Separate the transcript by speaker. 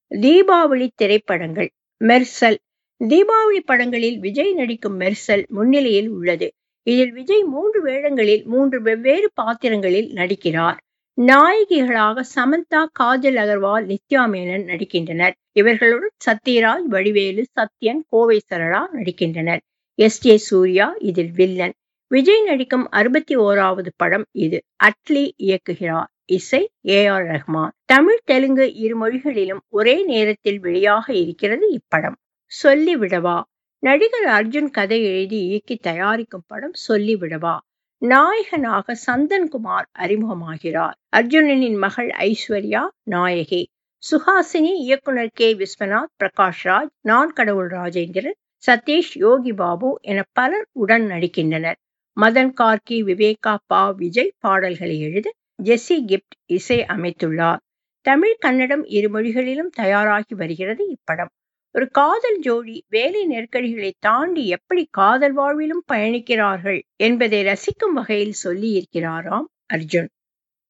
Speaker 1: தீபாவளி திரைப்படங்கள் மெர்சல் தீபாவளி படங்களில் விஜய் நடிக்கும் மெர்சல் முன்னிலையில் உள்ளது இதில் விஜய் மூன்று வேடங்களில் மூன்று வெவ்வேறு பாத்திரங்களில் நடிக்கிறார் நாயகிகளாக சமந்தா காஜல் அகர்வால் நித்யா மேனன் நடிக்கின்றனர் இவர்களுடன் சத்யராஜ் வடிவேலு சத்யன் கோவை சரளா நடிக்கின்றனர் எஸ் ஜே சூர்யா இதில் வில்லன் விஜய் நடிக்கும் அறுபத்தி ஓராவது படம் இது அட்லி இயக்குகிறார் இசை ஏ ஆர் ரஹ்மான் தமிழ் தெலுங்கு இரு மொழிகளிலும் ஒரே நேரத்தில் வெளியாக இருக்கிறது இப்படம் சொல்லிவிடவா நடிகர் அர்ஜுன் கதை எழுதி இயக்கி தயாரிக்கும் படம் சொல்லிவிடவா நாயகனாக சந்தன்குமார் அறிமுகமாகிறார் அர்ஜுனனின் மகள் ஐஸ்வர்யா நாயகி சுஹாசினி இயக்குனர் கே விஸ்வநாத் பிரகாஷ் ராஜ் நான் கடவுள் ராஜேந்திரன் சதீஷ் யோகி பாபு என பலர் உடன் நடிக்கின்றனர் மதன் கார்கி விவேகா பா விஜய் பாடல்களை எழுத ஜெஸ்ஸி கிப்ட் இசை அமைத்துள்ளார் தமிழ் கன்னடம் இரு மொழிகளிலும் தயாராகி வருகிறது இப்படம் ஒரு காதல் ஜோடி வேலை நெருக்கடிகளை தாண்டி எப்படி காதல் வாழ்விலும் பயணிக்கிறார்கள் என்பதை ரசிக்கும் வகையில் சொல்லி இருக்கிறாராம் அர்ஜுன்